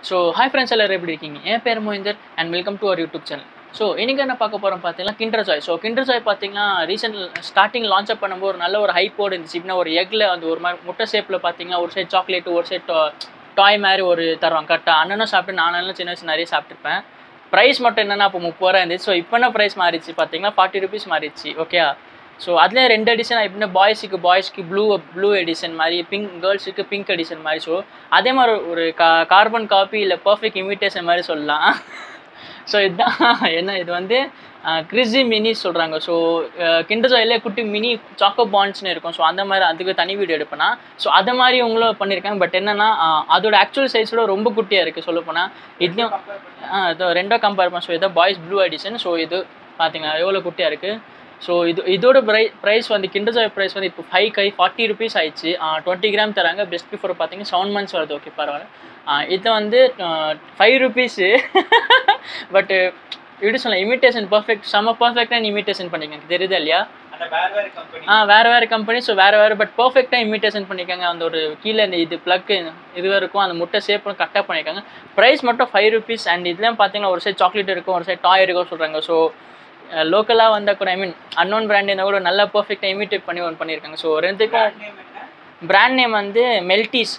So hi friends எல்லாரும் எப்படி இருக்கீங்க என் பேர் Mohinder and welcome to our YouTube channel so இன்றைக்கி என்ன பார்க்க போகிறோம் பார்த்தீங்கன்னா Kinder Joy so Kinder Joy பார்த்தீங்கன்னா ரீசெண்ட் ஸ்டார்டிங் லான்ச் அப் பண்ணும்போது ஒரு நல்ல ஒரு ஹைப்போடு இருந்துச்சு இப்படின்னா ஒரு எக்கில் அந்த ஒரு மாதிரி முட்டை ஷேப்பில் பார்த்தீங்கன்னா ஒரு சைட் சாக்லேட் ஒரு சைட் டாய் மாதிரி ஒரு தருவாங்க கரெக்டாக அண்ணனும் சாப்பிட்டு நானும் சின்ன வயசு நிறைய சாப்பிட்ருப்பேன் ப்ரைஸ் மட்டும் என்னென்னா அப்போ முப்பது ரூபா இருந்துச்சு ஸோ இப்போ என்ன ப்ரைஸ் மாறிச்சு பார்த்தீங்கன்னா ஃபார்ட்டி ருபீஸ் மாறிச்சு ஓகே ஸோ அதுலேயே ரெண்டு எடிஷன் எப்படின்னா பாய்ஸுக்கு பாய்ஸ்க்கு ப்ளூ ப்ளூ எடிஷன் மாதிரி பிங்க் கேர்ள்ஸுக்கு பிங்க் எடிஷன் மாதிரி ஸோ அதே மாதிரி ஒரு கா கார்பன் காப்பி இல்லை பர்ஃபெக்ட் இமிட்டேஷன் மாதிரி சொல்லலாம் ஸோ இதுதான் என்ன இது வந்து கிரிஸி மினி சொல்கிறாங்க ஸோ கிண்டர் ஜாயிலே குட்டி மினி சாக்கோ பாண்ட்ஸ்னு இருக்கும் ஸோ அந்த மாதிரி அதுக்கு தனி வீடியோ எடுப்பேனா ஸோ அதை மாதிரி இவங்களும் பண்ணியிருக்காங்க பட் என்னென்னா அதோட ஆக்சுவல் சைஸோட ரொம்ப குட்டியாக இருக்குது சொல்ல போனால் இதுலேயும் இதோ ரெண்டோ கம்பேர் பண்ண ஸோ இதை பாய்ஸ் ப்ளூ எடிஷன் ஸோ இது பார்த்தீங்கன்னா எவ்வளோ குட்டியாக இருக்குது ஸோ இது இதோட ப்ரை ப்ரைஸ் வந்து கிண்டர் ஜாய் ப்ரைஸ் வந்து இப்போ ஃபைவ் கை ஃபார்ட்டி ருபீஸ் ஆயிடுச்சு டுவெண்ட்டி கிராம் தராங்க பெஸ்ட் பிஃபோர் பார்த்தீங்கன்னா செவன் மந்த்ஸ் வருது ஓகே பரவாயில்ல இது வந்து ஃபைவ் ருபீஸு பட்டு எப்படி சொல்லலாம் இமிட்டேஷன் பர்ஃபெக்ட் செம்ம பர்ஃபெக்டாக இமிட்டேஷன் பண்ணிக்கோங்க தெரியுதா இல்லையா ஆ வேறு வேறு கம்பெனி ஸோ வேறு வேறு பட் பர்ஃபெக்டாக இமிட்டேஷன் பண்ணியிருக்காங்க அந்த ஒரு கீழே இந்த இது ப்ளக் இது இருக்கும் அந்த முட்டை ஷேப்பும் கரெக்டாக பண்ணியிருக்காங்க ப்ரைஸ் மட்டும் ஃபைவ் ருபீஸ் அண்ட் இதெல்லாம் பார்த்தீங்கன்னா ஒரு சைட் சாக்லேட் இருக்கும் ஒரு சைட் டாய் இருக்கும் சொல்கிறாங்க ஸோ லோக்கலாக வந்தால் கூட ஐ மீன் அன்னோன் பிராண்ட் இருந்தால் கூட நல்லா பர்ஃபெக்டாக இமிட்டேட் பண்ணி ஒன்று பண்ணியிருக்காங்க ஸோ ரெண்டுக்கும் பிராண்ட் நேம் வந்து Meltis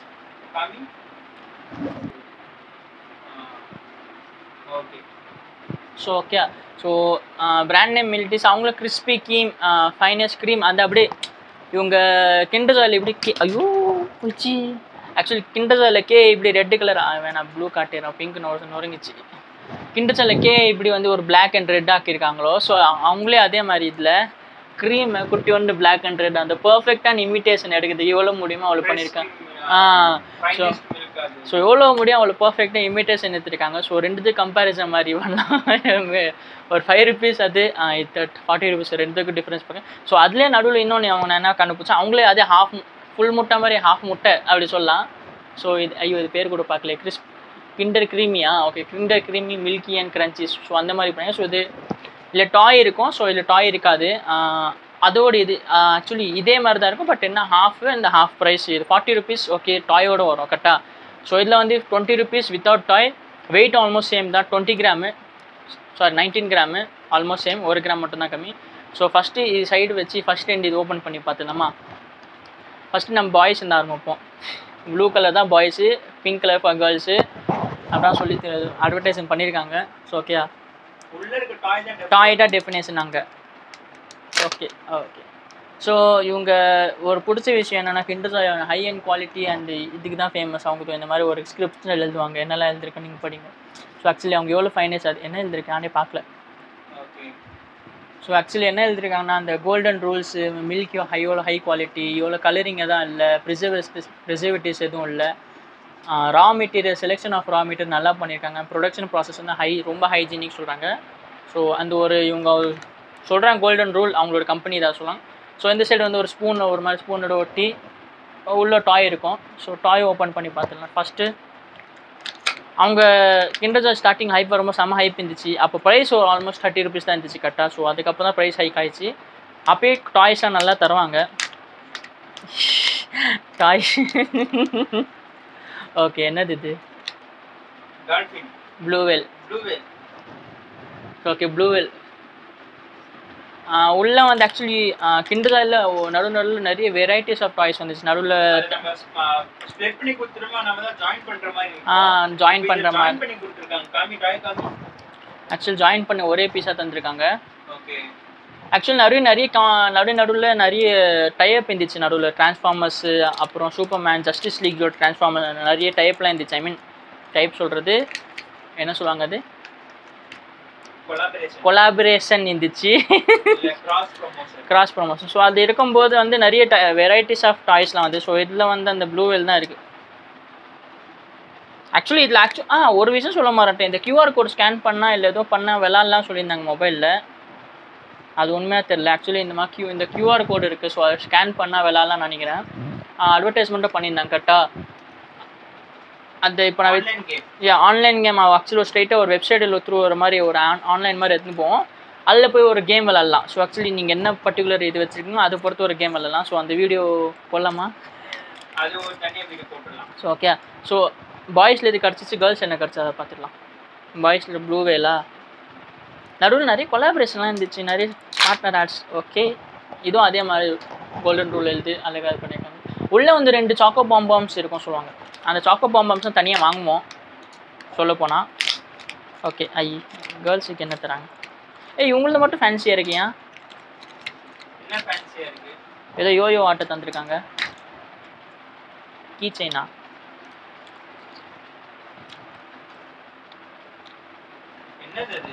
so okay so brand name Miltis அவங்களும் கிறிஸ்பி கீம் ஃபைனஸ் க்ரீம் அந்த அப்படியே இவங்க கிண்டர் ஜாயில் இப்படி கே ஐயோ குச்சி ஆக்சுவலி கிண்டர் ஜாயில் கே இப்படி ரெட்டு கலர் வேணாம் ப்ளூ காட்டிடுறோம் பிங்க் நொறு நொறுங்கிச்சு கிண்டர் ஜாயில் கே இப்படி வந்து ஒரு பிளாக் அண்ட் ரெட் ஆக்கியிருக்காங்களோ ஸோ அவங்களே அதே மாதிரி இதில் க்ரீம் குட்டி வந்து பிளாக் அண்ட் ரெட் அந்த பர்ஃபெக்டான இமிட்டேஷன் எடுக்குது எவ்வளோ முடியுமோ அவ்வளோ பண்ணியிருக்காங்க ஆ ஸோ ஸோ எவ்வளோ முடியும் அவ்வளோ பர்ஃபெக்டாக இமிட்டேஷன் எடுத்துருக்காங்க ஸோ ரெண்டுத்து கம்பேரிசன் மாதிரி பண்ணலாம் ஒரு ஃபைவ் ருபீஸ் அது தேர்ட் ஃபார்ட்டி ருபீஸ் ரெண்டுத்துக்கும் டிஃப்ரென்ஸ் பார்க்க ஸோ அதுலேயே நடுவில் இன்னொன்று அவங்க என்ன கண்டுபிடிச்சா அவங்களே அதே ஹாஃப் ஃபுல் முட்டை மாதிரி ஹாஃப் முட்டை அப்படி சொல்லலாம் ஸோ இது ஐயோ இது பேர் கூட பார்க்கல கிறிஸ்ப் கிண்டர் க்ரீமியா okay Kinder creamy milky and crunchies so அந்த மாதிரி பண்ணி ஸோ இது இல்லை டாய் இருக்கும் ஸோ இதில் டாய் இருக்காது அதோடு இது ஆக்சுவலி இதே மாதிரி தான் இருக்கும் பட் என்ன ஹாஃப் இந்த ஹாஃப் ப்ரைஸ் இது ஃபார்ட்டி ருபீஸ் ஓகே டாயோடு வரும் கரெக்டாக ஸோ இதில் வந்து twenty rupees without toy weight almost same தான் twenty gram sorry nineteen gram almost same ஒரு கிராம் மட்டும்தான் கம்மி ஸோ ஃபஸ்ட்டு இது சைடு வச்சு ஃபஸ்ட் எண்ட் இது ஓப்பன் பண்ணி பார்த்துலாமா ஃபஸ்ட்டு நம்ம பாய்ஸ் இருந்தால் ஆரம்பிப்போம் ப்ளூ கலர் தான் boys pink colour for girls அப்படிலாம் சொல்லி அட்வர்டைஸ்மெண்ட் பண்ணியிருக்காங்க ஸோ ஓகேயா டாய்டா டெஃபினேஷன் அங்கே ஓகே ஓகே ஸோ இவங்க ஒரு பிடிச்ச விஷயம் என்னென்னா Kinder high and quality and இதுக்கு தான் ஃபேமஸ் அவங்க இந்த மாதிரி ஒரு ஸ்கிரிப்ட் எழுதுவாங்க என்னெல்லாம் எழுதிருக்கேன் நீங்கள் படிங்க ஸோ ஆக்சுவலி அவங்க எவ்வளோ ஃபைனஸ் அது என்ன எழுதிருக்கு நானே பார்க்கல ஸோ ஆக்சுவலி என்ன எழுதிருக்காங்கன்னா அந்த கோல்டன் ரூல்ஸு மில்க் ஹை எவ்வளோ ஹை குவாலிட்டி எவ்வளோ கலரிங் எதுவும் இல்லை ப்ரிசர்வேட்டிவ்ஸ் ப்ரிசர்வேட்டிவ்ஸ் எதுவும் இல்லை raw material selection of raw material நல்லா பண்ணியிருக்காங்க ப்ரொடக்ஷன் ப்ராசஸ் வந்து ஹை ரொம்ப ஹைஜீனிக் சொல்கிறாங்க ஸோ அந்த ஒரு இவங்க சொல்கிறாங்க கோல்டன் ரூல் அவங்களோட கம்பெனி தான் சொல்லலாம் ஸோ இந்த சைடு வந்து ஒரு ஸ்பூன் ஒரு மாதிரி ஸ்பூனோட ஒட்டி உள்ள டாய் இருக்கும் ஸோ டாய் ஓப்பன் பண்ணி பார்த்துக்கலாம் ஃபஸ்ட்டு அவங்க கிண்டர் ஸ்டார்டிங் ஹைப் வரும்போது செம்ம ஹைப் இருந்துச்சு அப்போ ப்ரைஸ் ஒரு ஆல்மோஸ்ட் தேர்ட்டி ருபீஸ் தான் இருந்துச்சு கரெக்டாக ஸோ அதுக்கப்புறம் தான் ப்ரைஸ் ஹைக் ஆயிடுச்சு அப்போயே டாய்ஸ்லாம் நல்லா தருவாங்க டாய்ஸ் ஓகே என்னது இது ப்ளூவெல் ஓகே ப்ளூவெல் உள்ளே வந்து ஆக்சுவலி கிண்டரில் நடு நடுவில் நிறைய வெரைட்டிஸ் ஆஃப் டாய்ஸ் வந்துச்சு நடுவில் ஆ ஜாயின் பண்ணுற மாதிரி ஆக்சுவல் ஜாயின் பண்ணி ஒரே பீஸாக தந்திருக்காங்க ஆக்சுவலி நிறைய நிறைய கா நடு நடுவில் நிறைய டைப் இருந்துச்சு நடுவில் டிரான்ஸ்ஃபார்மர்ஸு அப்புறம் சூப்பர் மேன் ஜஸ்டிஸ் லீக்கோட டிரான்ஸ்ஃபார்மர் நிறைய டைப்லாம் இருந்துச்சு ஐ மீன் டைப் சொல்கிறது என்ன சொல்லுவாங்க அது கொலாபரேஷன் இருந்துச்சு கிராஸ் ப்ரொமோஷன் ஸோ அது இருக்கும்போது வந்து நிறைய வெரைட்டிஸ் ஆஃப் டாய்ஸ்லாம் வந்து ஸோ இதில் வந்து அந்த ப்ளூ வெல் தான் இருக்குது ஆக்சுவலி இதில் ஆக்சுவல் ஆ ஒரு விஷயம் சொல்ல மாட்டேன் இந்த கியூஆர் கோட் ஸ்கேன் பண்ணால் இல்லை எதுவும் பண்ணால் விளாட்லாம் சொல்லியிருந்தாங்க மொபைலில் அது உண்மையாக தெரில ஆக்சுவலி இந்த மாதிரி கியூ இந்த கியூஆர் கோடு இருக்குது ஸோ அதை ஸ்கேன் பண்ணால் விளாட்லாம் நினைக்கிறேன் அட்வர்டைஸ்மெண்ட்டும் பண்ணியிருந்தாங்க கரெக்டாக அந்த இப்போ நான் ஏ ஆன்லைன் கேம் ஆக்சுவலி ஒரு ஸ்ட்ரைட்டாக ஒரு வெப்சைட்டில் த்ரூ ஒரு மாதிரி ஒரு ஆன் ஆன்லைன் மாதிரி எடுத்துன்னு போவோம் அதில் போய் ஒரு கேம் விளாட்லாம் ஸோ ஆக்சுவலி நீங்கள் என்ன பர்டிகுலர் இது வச்சுருக்கீங்களோ அதை பொறுத்து ஒரு கேம் விளாட்லாம் ஸோ அந்த வீடியோ போடலாமா அது ஒரு தனியாக வீடியோ போட்டுடலாம் ஸோ ஓகே ஸோ பாய்ஸில் இது கிடச்சிச்சு கேர்ள்ஸ் என்ன கிடச்சி அதை பார்த்துக்கலாம் பாய்ஸில் ப்ளூ வேலா நடுவில் நிறைய கொலாபரேஷன்லாம் இருந்துச்சு நிறைய பார்ட்னர் ஆட்ஸ் ஓகே இதுவும் அதே மாதிரி கோல்டன் ரூல் எழுது அழகாக இது பண்ணியிருக்காங்க உள்ளே வந்து ரெண்டு சாக்கோ பாம்பாம்ஸ் இருக்கும் சொல்லுவாங்க அந்த சாக்கோ பாம்பாம்ஸும் தனியாக வாங்குவோம் சொல்லப் போனால் ஓகே ஐ கேர்ள்ஸுக்கு என்ன தராங்க ஏய் இவங்களது மட்டும் ஃபேன்சியாக இருக்கியா என்ன ஃபேன்சியா இருக்கு ஏதோ யோயோ ஆட்டை தந்திருக்காங்க கீ செயினா என்னது அது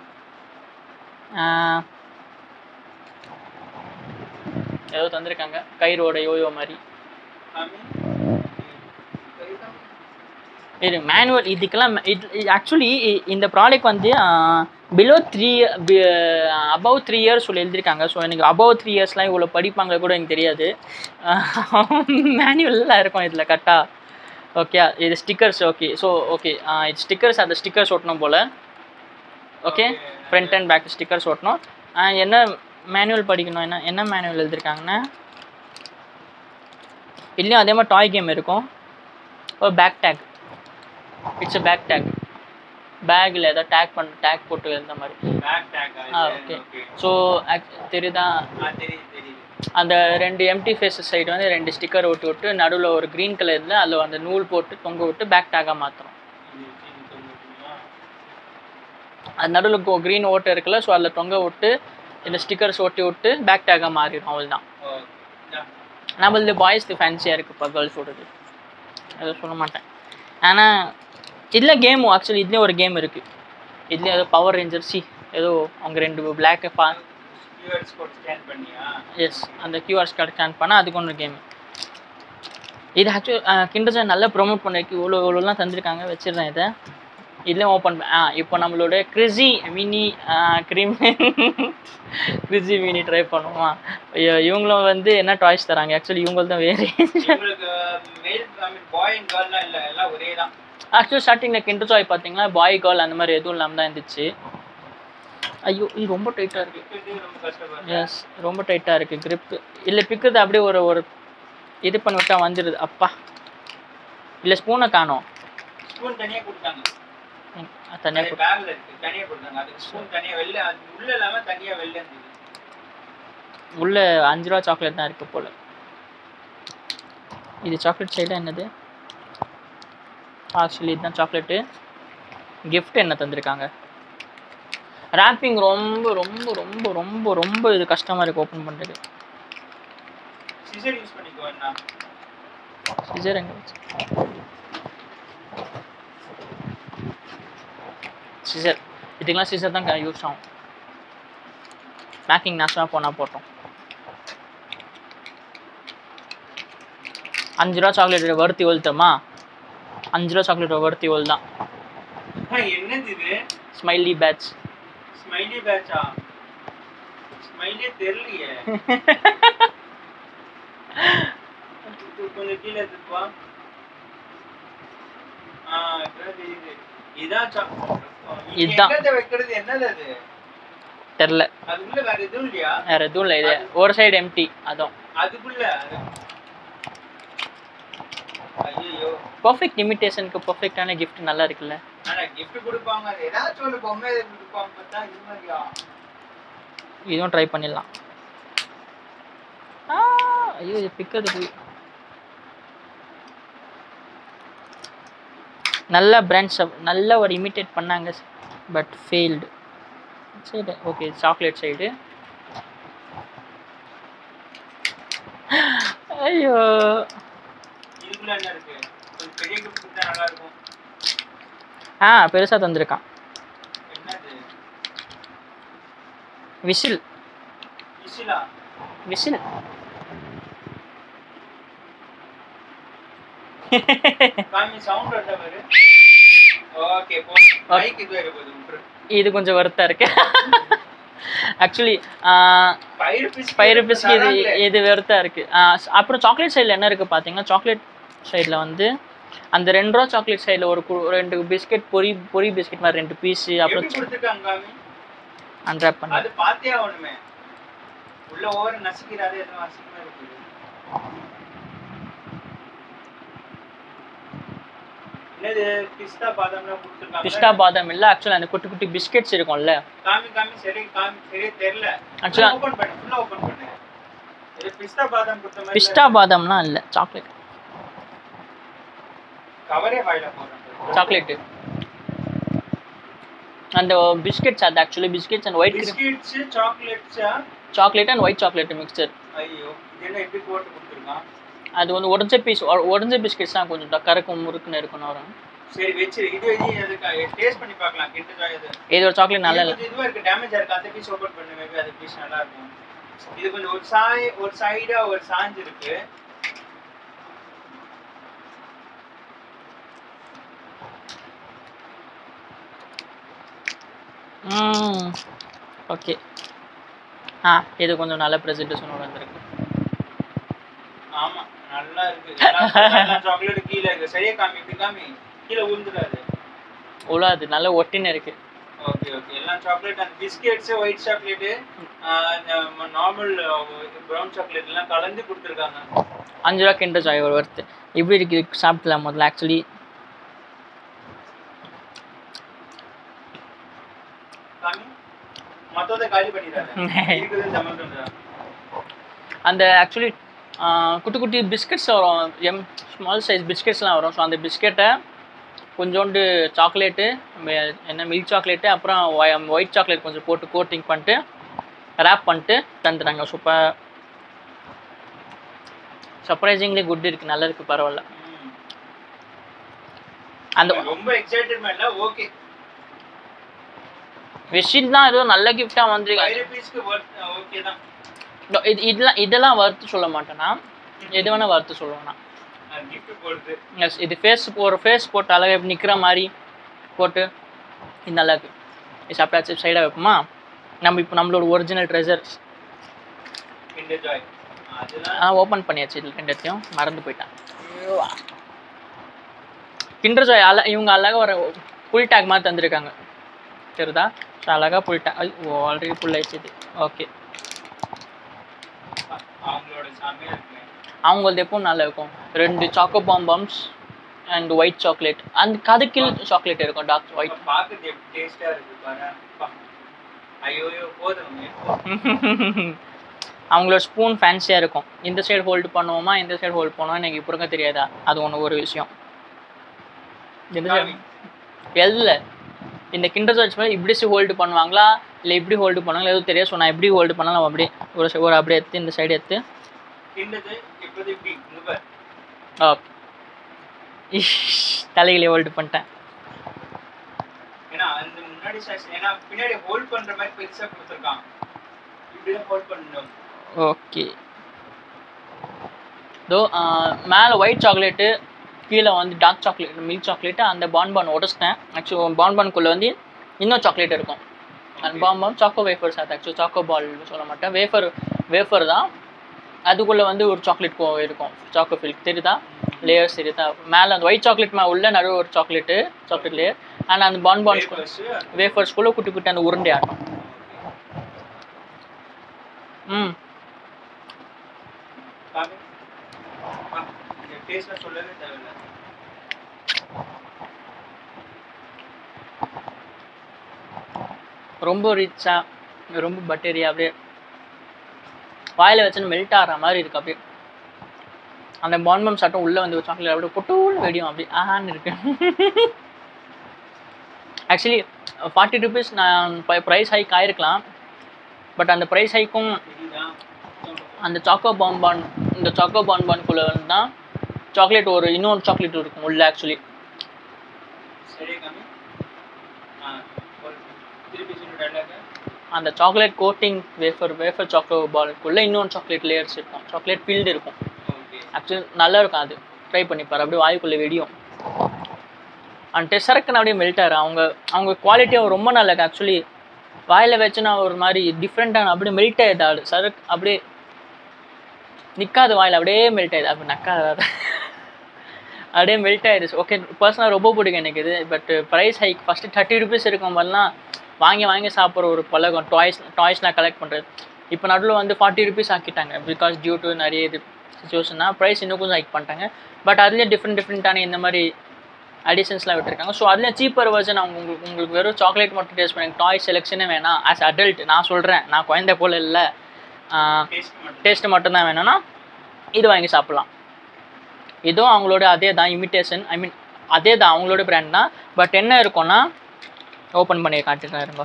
ஏதோ தந்திருக்காங்க கயிறோட யோயோ மாதிரி சாமி கைதான். இது மேனுவல் இதுக்கெல்லாம் இது ஆக்சுவலி இந்த ப்ராடக்ட் வந்து below three above three years சொல்லி எழுதியிருக்காங்க ஸோ எனக்கு அபவ் த்ரீ இயர்ஸ்லாம் இவ்வளோ படிப்பாங்க கூட எனக்கு தெரியாது மேனுவல்லாம் இருக்கும் இதில் கரெக்டாக ஓகே இது ஸ்டிக்கர்ஸ் ஓகே ஸோ ஓகே இது ஸ்டிக்கர்ஸ் அந்த ஸ்டிக்கர்ஸ் ஒட்டணும் போல் okay front and back stickers ஒட்டணும் ஆஹ் என்ன மேனுவல் படிக்கணும் என்ன என்ன மேனுவல் எழுதியிருக்காங்கன்னா இதுலேயும் அதே மாதிரி டாய் கேம் இருக்கும் ஒரு back tag it's a back tag பேக்கில் ஏதோ டேக் பண்ண டேக் போட்டு எழுந்த மாதிரி பேக் டேக் ஆ ஓகே ஸோ தெரியுதா ஆ தெரியுது தெரியுது அந்த ரெண்டு எம்டி ஃபேஸஸ் சைடு வந்து ரெண்டு ஸ்டிக்கர் ஒட்டி விட்டு நடுவில் ஒரு க்ரீன் கலரில் அதில் அந்த நூல் போட்டு தொங்க விட்டு பேக் டேக்காக மாற்றுறோம் இது இது தொங்குதுங்களா? அது நடுவில் க்ரீன் ஓட்டை இருக்குல்ல ஸோ அதில் தொங்க விட்டு இந்த ஸ்டிக்கர்ஸ் ஒட்டி விட்டு பேக் டேக்காக மாறிடும் அவ்வளோதான் ஓ யா. நம்மளது பாய்ஸ்க்கு ஃபேன்சியாக இருக்குப்பா கேர்ள்ஸோடது அதை சொல்ல மாட்டேன் ஆனால் இதில் கேம் ஆக்சுவலி இதுலேயும் ஒரு கேம் இருக்குது இதுலேயும் ஏதோ பவர் ரேஞ்சர் சி ஏதோ அவங்க ரெண்டு பிளாக் பா QR code scan பண்ணியா எஸ் அந்த கியூஆர்ஸ் கார்டு ஸ்கேன் பண்ணால் அதுக்கு ஒன்று கேம் இது ஆக்சுவலி கிண்டர்ஜா நல்லா ப்ரொமோட் பண்ணிருக்கு இவ்வளோ இவ்வளோலாம் தந்திருக்காங்க வச்சிடுறேன் இதை இதுலேயும் ஓப்பன் ஆ இப்போ நம்மளோட crispy mini cream crispy mini try பண்ணுவோம் ஐயோ இவங்களும் வந்து என்ன டாய்ஸ் தராங்க ஆக்சுவலி இவங்களுக்கு தான் வேறு உங்களுக்கு மேல் ஐ மீன் பாய் அண்ட் கேர்ள்லாம் இல்லை எல்லாம் ஒரே தான் ஆக்சுவலி ஸ்டார்டிங்கில் கிண்டர் ஜாய் பார்த்தீங்கன்னா பாய் கேர்ள் அந்த மாதிரி எதுவும் இல்லாமல் தான் இருந்துச்சு ஐயோ இது ரொம்ப டைட்டாக இருக்குது இருக்கிறது ரொம்ப கஷ்டப்படுறேன் எஸ் ரொம்ப டைட்டாக இருக்குது grip இல்லை பிக்கிறது அப்படியே ஒரு ஒரு இது பண்ணி விட்டா வந்துடுது அப்பா இல்லை ஸ்பூனை காணோம் ஸ்பூன் தனியா கொடுத்தாங்க தனியாக அது பேக்ல இருக்கு தனியா கொடுத்தாங்க அதுக்கு ஸ்பூன் தனியா வெளில அது உள்ள இல்லாம தனியா வெளில இருந்தது உள்ள அஞ்சு ரூபா சாக்லேட் தான் இருக்குது போல் இது சாக்லேட் சைடாக என்னது ஆக்சுவலி இதுதான் சாக்லேட்டு gift என்ன தந்திருக்காங்க ரேப்பிங் ரொம்ப ரொம்ப ரொம்ப ரொம்ப ரொம்ப இது கஷ்டமாக இருக்குது ஓப்பன் பண்ணுறது சிசர் யூஸ் பண்ணிக்கோ என்ன சிசர் எங்கே வச்சு சிசர் இதுக்கெல்லாம் சிசர் தான் யூஸ் ஆகும் பேக்கிங் நாசமாக போனால் போட்டோம் அஞ்சு ரூபா சாக்லேட் வறுத்தி ஒழுத்தமா அஞ்சு ரூபா சாக்லேட் வறுத்தி ஒல் தான் என்னது இது ஸ்மைலி பேட்ச் ஸ்மைலி பேட்சா ஸ்மைலியே தெரியலையே இது கொஞ்சம் கீழே எடுத்துப்பா ஆ இப்பதான் தெரியுது இதான் சா- இங்க இதான். எங்கத்த வைக்கிறது என்னது அது தெரில அதுக்குள்ள வேற எதுவும் இல்லையா வேறு எதுவும் இல்லை இது ஒரு சைடு எம்டி அதுவும் அதுக்குள்ள ஐயோ பர்ஃபெக்ட் இமிட்டேஷனுக்கு பர்ஃபெக்டான gift நல்லா இருக்குல்ல ஆனா gift கொடுப்பாங்க அது ஏதாச்சும் ஒரு பொம்மை எது கொடுப்பாங்க பார்த்தா இது மாதிரியா இதுவும் ட்ரை பண்ணிடலாம் ஆ, ஐயோ இது பிக்கிறது போய் நல்ல பிராண்ட்ஸ் நல்ல ஒரு இமிட்டேட் பண்ணாங்க பட் ஃபெயில்டு சரி ஓகே சாக்லேட் சைடு ஐயோ இதுக்குள்ள என்ன இருக்கு கொஞ்சம் பெரிய gift கொடுத்தா நல்லா இருக்கும் ஆ பெருசாக தந்திருக்கான் என்னது விசில் விசிலா விசில் காமி சவுண்ட் வந்த பாரு ஓகே போ மைக் இது வேற போகுது விட்டுரு இது கொஞ்சம் வருத்தா இருக்கு ஆக்சுவலி ஃபைவ் ருபீஸ் ஃபைவ் ருபீஸ்க்கு இது இது வெறுத்தா இருக்கு ஆ, ஸ்- அப்புறம் சாக்லேட் சைடில் என்ன இருக்கு பார்த்தீங்கன்னா சாக்லேட் சைடில் வந்து அந்த ரெண்டு ரூபா சாக்லேட் சைடில் ஒரு கு- ரெண்டு பிஸ்கெட் பொரி பொரி பிஸ்கெட் மாதிரி ரெண்டு பீஸு அப்புறம் எப்படி கொடுத்துருக்காங்க காமி அன்ராப் பண்ணி அது பார்த்தே ஆகணுமே உள்ள ஓவர் நசுக்கிறாரு எதுவும் அசிங்கமா இருக்குது என்னது பிஸ்தா பாதாம்லாம் கொடுத்துருக்காங்க பிஸ்டா பாதாம் இல்லை ஆக்சுவலாக அந்த குட்டி குட்டி பிஸ்கெட்ஸ் இருக்கும்ல காமி காமி சரி காமி சரியா தெரியல Actually- ஓபன் பண்ணு ஃபுல்லா ஓபன் பண்ணு இது பிஸ்தா பாதாம் கொடுத்த மாதிரி பிஸ்டா பாதாம்லாம் இல்லை சாக்லேட் கவரே வாயில போடுறேன் சாக்லேட்டு அந்த பிஸ்கெட்ஸ் அது actually biscuits and white cream biscuits சாக்லேட்ஸா chocolate and white chocolate mixture ஐயோ இது என்ன இப்படி போட்டு கொடுத்துருக்கான் அது வந்து உடஞ்ச பீஸ் உடஞ்ச பிஸ்கெட்ஸ் தான் கொஞ்சம் ட- கறக்கும் முறுக்குன்னு இருக்கணும் வரும் சரி வச்சிரு இது இது அதுக்கு டேஸ்ட் பண்ணி பார்க்கலாம் கிட்ட ஜாய் இது இது ஒரு சாக்லேட் நல்லா இது இல்லை கொஞ்சம் இதுவா இருக்கு டேமேஜ் இருக்கு அந்த பீஸ் ஓபன் பண்ணு மேபி அந்த பீஸ் நல்லா இருக்கும் இது கொஞ்சம் ஒரு சாய் ஒரு சைடா ஒரு சாஞ்சு இருக்கு ஓகே ஆ இது கொஞ்சம் நல்ல ப்ரெசன்டேஷனோட வந்திருக்கு ஆமா நல்லா இருக்கு சாக்லேட் கீழே இருக்கு சரியா காமி இப்படி காமி கீழே உளுந்துடாது அவ்வளோ அது நல்ல ஒட்டின்னு இருக்கு ஓகே ஓகே எல்லாம் சாக்லேட் அந்த biscuits white chocolate normal brown chocolate எல்லாம் கலந்து கொடுத்துருக்காங்க அஞ்சு ரூபா கிண்டர் ஜாய் ஒரு வருது எப்படி இருக்கு சாப்பிடலாம் முதல்ல ஆக்சுவலி காமி மொத்தத்தை காலி பண்ணிடுறாங்க இருக்குது இந்த மட்டும் தான் அந்த ஆக்சுவலி குட்டி குட்டி பிஸ்கட்ஸ் வரும் எம் ஸ்மால் சைஸ் பிஸ்கெட்ஸ்லாம் வரும் ஸோ அந்த பிஸ்கெட்டை கொஞ்சோண்டு சாக்லேட்டு என்ன மில்க் சாக்லேட்டு அப்புறம் ஒயிட் சாக்லேட் கொஞ்சம் போட்டு கோட்டிங் பண்ணிட்டு ரேப் பண்ணிட்டு தந்துடுறாங்க சூப்பர் சர்ப்ரைசிங்லி குட் இருக்கு நல்லா இருக்கு பரவாயில்ல ம். அந்த ரொம்ப எக்ஸைட்டட்மெண்ட் இல்ல ஓகே விஷிட் தான் ஏதோ நல்ல கிஃப்டாக வந்திருக்கு ஃபைவ் ருபீஸ்க்கு ஓகே தான் இது இதெல்லாம் இதெல்லாம் வறுத்து சொல்ல மாட்டேன்னா எது வேணால் வறுத்து சொல்லுவேன் கிஃப்ட் போடுது எஸ் இது ஃபேஸ் ஒரு ஃபேஸ் போட்டு அழகாக இப்படி நிற்கிற மாதிரி போட்டு இது நல்லா இருக்கு இது சாப்பிட்டாச்சு சைடாக வைப்போமா நம்ம இப்போ நம்மளோட ஒரிஜினல் ட்ரெஷர்ஸ் கிண்டர் ஜாய் அதெல்லாம் ஆ ஓப்பன் பண்ணியாச்சு இது ரெண்டத்தையும் மறந்து போயிட்டேன் கிண்டர் ஜாய் அழ இவங்க அழகாக ஒரு புல் டேக் மாதிரி தந்திருக்காங்க தெரியுதா ஸோ அழகாக புல் டேக் ஓ ஆல்ரெடி புல் ஆயிடுச்சு இது ஓகே அவங்களோட சாமியா இருக்குங்க அவங்களது எப்பவும் நல்லா இருக்கும் ரெண்டு choco pompoms and white chocolate அந்த கதக்கில் சாக்லேட் இருக்கும் டார்க் ஒயிட் பாக்குறது எப்படி டேஸ்டா இருக்கு பாரு அப்பா. ஐயோ ஐயோ போதும் எப்போ அவங்களோட ஸ்பூன் ஃபேன்சியாக இருக்கும் இந்த சைடு ஹோல்டு பண்ணுவோமா இந்த சைடு ஹோல்ட் பண்ணுவோம் எனக்கு இப்போ இருக்க தெரியாதா அது ஒன்று ஒரு விஷயம் இந்த காமி. எதில் இந்த கிண்டர் சர்ச் மாதிரி இப்படி ஹோல்டு பண்ணுவாங்களா இல்லை இப்படி ஹோல்டு பண்ணுவாங்களா எதுவும் தெரியாது ஸோ நான் எப்படி ஹோல்டு பண்ணலாம் அப்படியே ஒரு சை- ஒரு அப்படியே எடுத்து இந்த சைடு எடுத்து கிண்டது இப்போது இப்படி இங்க பாரு ஓகே இஷ் தலையிலே ஹோல்டு பண்ணிட்டேன் ஏன்னா அந்த முன்னாடி சைஸ் ஏன்னா பின்னாடி ஹோல்ட் பண்ற மாதிரி பெருசா கொடுத்துருக்கான் இப்படிதான் ஹோல்ட் பண்ணணும் ஓகே இதோ மேலே ஒயிட் சாக்லேட்டு கீழே வந்து டார்க் சாக்லேட் மில்க் சாக்லேட்டு அந்த பான்பான் உடச்சிட்டேன் ஆக்சுவல் பான்பான்குள்ளே வந்து இன்னும் சாக்லேட் இருக்கும் அந்த பான்பான் சாக்கோ வேஃபர்ஸ் அது ஆக்சுவல் சாக்கோ பால் சொல்ல மாட்டேன் வேஃபர் வேஃபர் தான் அதுக்குள்ளே வந்து ஒரு சாக்லேட் இருக்கும் சாக்கோ ஃபில்க் தெரியுதா லேயர்ஸ் தெரியுதா மேலே அந்த ஒயிட் சாக்லேட் மேலே உள்ள நடுவு ஒரு சாக்லேட்டு சாக்லேட் லேயர் அண்ட் அந்த பான்பான்ஸ் Wafers, வேஃபர்ஸ்குள்ளே குட்டி குட்டி அந்த உருண்டை ஆட்டம் ம் காமி. ஆ, இந்த டேஸ்ட்ல சொல்லவே தேவையில்ல ரொம்ப ரிச்சாக ரொம்ப பட்டரியா அப்படியே வாயில் வச்சுன்னு மெல்ட் ஆகிற மாதிரி இருக்கு அப்படியே அந்த பான்பம் சாட்டம் உள்ளே வந்து சாக்லேட் அப்படியே பொட்டூன்னு வெடியும் அப்படி ஆஹான்னு இருக்கு ஆக்சுவலி ஃபார்ட்டி ருபீஸ் நான் ப்ரைஸ் ஹைக் ஆயிருக்கலாம் பட் அந்த ப்ரைஸ் ஹைக்கும் தெரியுதா அந்த சாக்கோ பான்பான் இந்த சாக்கோ பான்பான்குள்ளே வந்து தான் சாக்லேட் ஒரு இன்னொரு சாக்லேட் இருக்கும் உள்ள ஆக்சுவலி சரி காமி ஆ ஒரு திருப்பி சொல்லு டயலாக அந்த chocolate coating wafer wafer choco பாலுக்குள்ளே இன்னொரு சாக்லேட் லேயர்ஸ் இருக்கும் சாக்லேட் ஃபீல்டு இருக்கும் ஓகே ஆக்சுவலி நல்லா இருக்கும் அது ட்ரை பண்ணி பாரு அப்படியே வாய்க்குள்ளே வெடியும் அண்ட் டெசரக்குன்னு அப்படியே மெல்ட் ஆகிற அவங்க அவங்க குவாலிட்டியாக ரொம்ப நல்லா இருக்கு ஆக்சுவலி வாயில் வச்சு நான் ஒரு மாதிரி டிஃப்ரெண்ட்டான அப்படியே மெல்ட் ஆயிடுது ஆடு சரக்கு அப்படியே நிற்காது வாயில் அப்படியே மெல்ட் ஆயிடுது அப்படி நக்காத அப்படியே மெல்ட் ஆயிடுச்சு ஓகே பர்சனலாக ரொம்ப பிடிக்கும் எனக்கு இது but price hike first thirty rupees இருக்கும் போதெல்லாம் வாங்கி வாங்கி சாப்பிட்ற ஒரு பழக்கம் டாய்ஸ் டாய்ஸ்லாம் கலெக்ட் பண்ணுறது இப்போ நடுவில் வந்து ஃபார்ட்டி ருபீஸ் ஆக்கிட்டாங்க பிகாஸ் டியூ டு நிறைய இது சுச்சுவேஷன்னா ப்ரைஸ் இன்னும் கொஞ்சம் ஹைக் பண்ணிட்டாங்க பட் அதுலேயே டிஃப்ரெண்ட் டிஃப்ரெண்ட்டான இந்த மாதிரி அடிஷன்ஸ்லாம் விட்டுருக்காங்க ஸோ அதில் சீப்பர் வெர்ஷன் அவங்க உங்களுக்கு உங்களுக்கு வெறும் சாக்லேட் மட்டும் டேஸ்ட் பண்ணி டாய் செலெக்ஷனே வேணாம் ஆஸ் அடல்ட் நான் சொல்கிறேன் நான் குழந்தை போல் இல்லை டேஸ்ட் மட்டும் டேஸ்ட்டு மட்டும்தான் வேணும்னா இது வாங்கி சாப்பிட்லாம் இதுவும் அவங்களோட அதே தான் இமிட்டேஷன் ஐ மீன் அதே தான் அவங்களோட பிராண்ட் தான் பட் என்ன இருக்கும்னா ஓப்பன் பண்ணி காட்டுறேன் இருங்க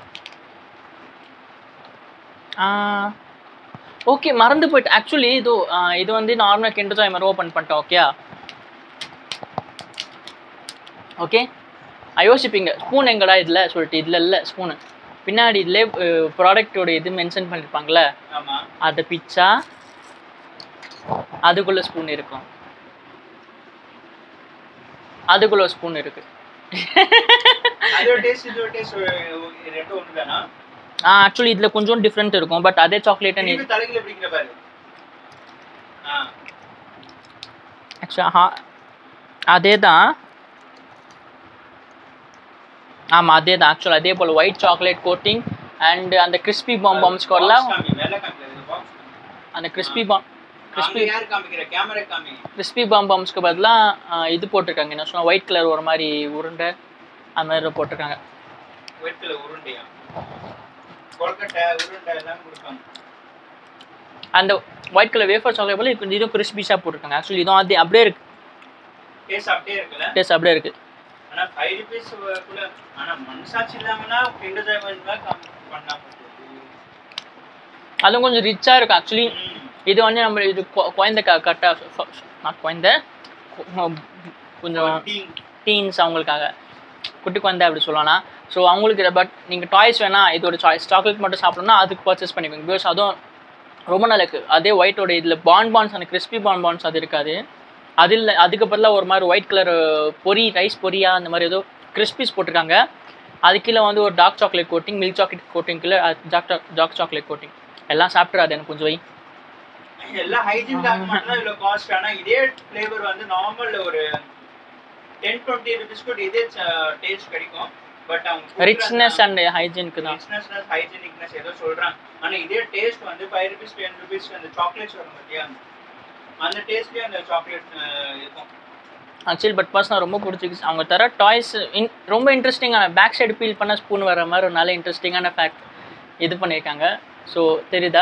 ஓகே மறந்து போயிட்டு ஆக்சுவலி இது ஆ, இது வந்து நார்மல் கிண்டர் ஜாய் மாதிரி ஓப்பன் பண்ணிட்டோம் ஓகே ஓகே யோசிப்பீங்க ஸ்பூன் எங்கடா இதில் சொல்லிட்டு இதில் இல்லை ஸ்பூனு பின்னாடி இதிலே ப்ராடக்டோட இது மென்ஷன் பண்ணியிருப்பாங்களே ஆமா அதை பிச்சா அதுக்குள்ள ஸ்பூன் இருக்கும் அதுக்குள்ள ஸ்பூன் இருக்கு அதோட டேஸ்ட் இதோட டேஸ்ட் ரெண்டும் ஒன்று தானா ஆ ஆக்சுவலி இதில் கொஞ்சம் டிஃப்ரெண்ட் இருக்கும் பட் அதே சாக்லேட் திருப்பி தலைகளை பிடிக்கிற பாரு ஆ ஆக்சுவலா அதே தான் ஆமாம் அதே தான் ஆக்சுவலாக அதே போல் ஒயிட் சாக்லேட் கோட்டிங் அண்ட் அந்த கிறிஸ்பி பாம் பாம்ஸ் வரலாம் Box காமி, வெள்ளை காமிக்கல, box காமி. அந்த கிறிஸ்பி பாம் அங்க யாரு காமிக்கிற கேமரா காமி கிறிஸ்பி பாம் பாம்ஸ்க்கு பதிலாக இது போட்டிருக்காங்க என்ன சொன்னால் ஒயிட் கலர் ஒரு மாதிரி உருண்டை அந்த மாதிரி போட்டிருக்காங்க ஒயிட் கலர் உருண்டையா கொல்கட்டை உருண்டை எல்லாம் கொடுப்பாங்க அந்த ஒயிட் கலர் வேஃபர் சாக்லேட் போல இது இதுவும் கிறிஸ்பிஸாக போட்டிருக்காங்க ஆக்சுவலி இதுவும் அது அப்படியே இருக்கு டேஸ்ட் அப்படியே இருக்குல்ல டேஸ்ட் அப்படியே இருக்கு ஆனா ஃபைவ் ருபீஸ் கூட ஆனா மனசாட்சி இல்லாமனா கிண்டர் ஜாய் பண்ணா பண்ணா அதுவும் கொஞ்சம் ரிச்சாக இருக்கும் ஆக்சுவலி ம். இது வந்து நம்ம இது கொ- குழந்தை க கரெக்டாக நான் குழந்தை கொ- கொஞ்சம் டீ. டீன்ஸ் அவங்களுக்காக குட்டி குழந்தை அப்படி சொல்லலாம் ஸோ அவங்களுக்கு பட் நீங்கள் டாய்ஸ் வேணால் இதோட சாய்ஸ் சாக்லேட் மட்டும் சாப்பிடணும்னா அதுக்கு பர்ச்சேஸ் பண்ணிக்கோங்க பிகாஸ் அதுவும் ரொம்ப நாளைக்கு அதே ஒயிட்டோட இதில் பான் பான்ஸ் அந்த கிறிஸ்பி பான் பான்ஸ் அது இருக்காது அது இல்லை அதுக்கு பதிலாக ஒரு மாதிரி ஒயிட் கலர் பொரி ரைஸ் பொரியா அந்த மாதிரி ஏதோ கிறிஸ்பிஸ் போட்டிருக்காங்க அது கீழே வந்து ஒரு dark chocolate coating milk chocolate coating கீழே டாக் டார்க் சாக்லேட் கோட்டிங் எல்லாம் சாப்பிட்றாது எனக்கு கொஞ்சம் வை எல்லாம் ஹைஜீன்காக மட்டும் தான் இவ்வளவு காஸ்ட் ஆனா இதே ஃப்ளேவர் வந்து நார்மல் ஒரு டென் டுவெண்ட்டி ருபீஸ் கூட இதே டேஸ்ட் கிடைக்கும் பட் அவங்க ரிச்னஸ் அண்ட் ஹைஜீனுக்கு தான் ரிச்னஸ் ஹைஜீனிக்னஸ் ஏதோ சொல்றாங்க ஆனா இதே டேஸ்ட் வந்து ஃபைவ் ருபீஸ் டென் ருபீஸ் அந்த சாக்லேட்ஸ் வரும் பார்த்தியா அந்த டேஸ்ட்லயே அந்த சாக்லேட் இருக்கும் ஆக்சுவலி பட் பர்சனாக ரொம்ப பிடிச்சிக்கிச்சு அவங்க தர டாய்ஸ் இன் ரொம்ப இன்ட்ரெஸ்டிங்கான பேக் சைடு பீல் பண்ண ஸ்பூன் வர மாதிரி ஒரு நல்ல இன்ட்ரெஸ்டிங்கான ஃபேக்ட் இது பண்ணியிருக்காங்க ஸோ தெரியுதா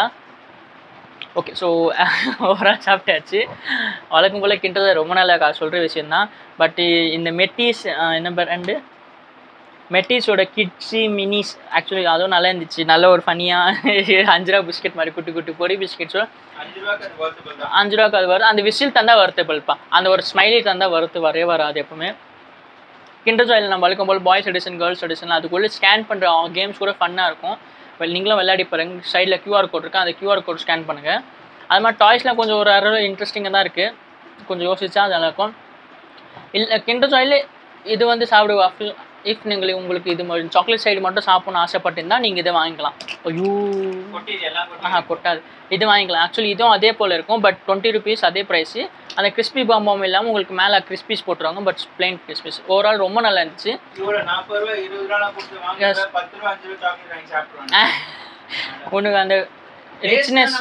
ஓகே ஸோ ஓவராக சாப்பிட்டாச்சு வழக்கம் போல் கிண்டதை ரொம்ப நாளாக சொல்கிற விஷயந்தான் பட் இந்த மெட்டீஸ் என்ன பிராண்டு மெட்டீஸோட கிட்ஸி மினிஸ் ஆக்சுவலி அதுவும் நல்லா இருந்துச்சு நல்ல ஒரு ஃபனியாக அஞ்சு ரூபா பிஸ்கெட் மாதிரி குட்டி குட்டி பொரி பிஸ்கெட்ஸோட அஞ்சு ரூபாய்க்கு அது வர்த்தபிள் தான் அஞ்சு ரூபாய்க்கு அது வருது அந்த விசில் தந்தா வருத்தபிள்ப்பா அந்த ஒரு ஸ்மைலி தந்தா வருத்து வரவே வராது எப்பவுமே கிண்டர் ஜாயில் நம்ம வழக்கம் போல் பாய்ஸ் எடிஷன் கேர்ள்ஸ் எடிஷன் அதுக்குள்ளே ஸ்கேன் பண்ணுற கேம்ஸ் கூட ஃபன்னாக இருக்கும் well நீங்களும் விளையாடி பாருங்க சைடில் QR கோட் இருக்கு அந்த QR கோட் ஸ்கேன் பண்ணுங்கள் அது மாதிரி டாய்ஸ்லாம் கொஞ்சம் ஒரு அரை இன்ட்ரெஸ்டிங்காக தான் இருக்குது கொஞ்சம் யோசிச்சா அது நல்லா இருக்கும் இல்லை கிண்டர் ஜாயில் இது வந்து சாப்பிடுவா இஃப் நீங்கள் உங்களுக்கு இது சாக்லேட் சைடு மட்டும் சாப்பிடணும்னு ஆசைப்பட்டிருந்தா நீங்கள் இதை வாங்கிக்கலாம் ஐயோ கொட்டிது எல்லாம் ஆஹா கொட்டி கொட்டாது இது வாங்கிக்கலாம் ஆக்சுவலி இதுவும் அதே போல் இருக்கும் பட் டுவெண்ட்டி ருபீஸ் அதே ப்ரைஸு அந்த கிறிஸ்பி பாம்பாம் இல்லாமல் உங்களுக்கு மேலே கிறிஸ்பிஸ் போட்டுருவாங்க பட் பிளெயின் கிறிஸ்பிஸ் ஓவரால் ரொம்ப நல்லா இருந்துச்சு இவ்வளவு நாற்பது ரூபா இருபது ரூபா கொடுத்து வாங்க Yes. பத்து ரூபா அஞ்சு ரூபா சாக்லேட் வாங்கி சாப்பிடுவாங்க உனக்கு அந்த ரிச்னஸ்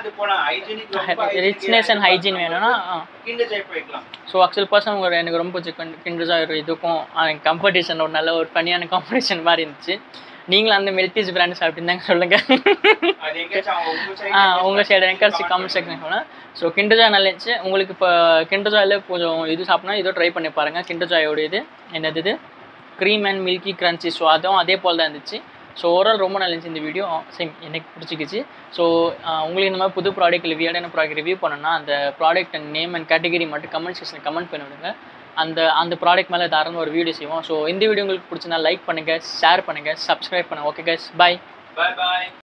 ரிச்னஸ் அண்ட் ஹைஜீன் வேணும்னா கிண்டர் ஜாய் போய்க்கலாம் ஸோ ஆக்சுவல் பர்சன் உங்க எனக்கு ரொம்ப பிடிச்ச கிண்டர்ஸாக ஒரு இதுக்கும் காம்படிஷன் ஒரு நல்ல ஒரு ஃபனியான காம்படிஷன் மாதிரி இருந்துச்சு நீங்களும் அந்த மெல்டிஸ் பிராண்ட் சாப்பிட்டுருந்தாங்க சொல்லுங்கள் அது எங்கேயாச்சும் அவங்க உங்க side ஆ எங்கேயாச்சும் உங்கள் சைடு comment எனக்கு கமெண்ட் செக்ஷன் சொன்னேன் ஸோ கிண்டர் ஜாய் நல்லா இருந்துச்சு உங்களுக்கு இப்போ கிண்டர் ஜாயில் கொஞ்சம் இது சாப்பிட்னா இதோ ட்ரை பண்ணி பாருங்கள் கிண்டர் ஜாயோட இது என்னது இது cream and milky crunchy so அதுவும் அதே போல் தான் இருந்துச்சு ஸோ ஓவரால் ரொம்ப நல்லா இருந்துச்சு இந்த வீடியோ சேம் எனக்கு பிடிச்சிக்கிச்சு ஸோ உங்களுக்கு இந்த மாதிரி புது ப்ராடக்ட் இல்லை வியர்டான ப்ராடக்ட் ரிவ்யூ பண்ணணும்னா அந்த product and name and category மட்டும் கமெண்ட் செக்ஷனில் கமெண்ட் பண்ணி விடுங்க அந்த அந்த ப்ராடக்ட் மேலே தாராளமாக ஒரு வீடியோ செய்வோம் ஸோ இந்த வீடியோ உங்களுக்கு பிடிச்சிருந்தா லைக் பண்ணுங்கள் ஷேர் பண்ணுங்கள் சப்ஸ்கிரைப் பண்ணுங்கள் okay guys bye bye bye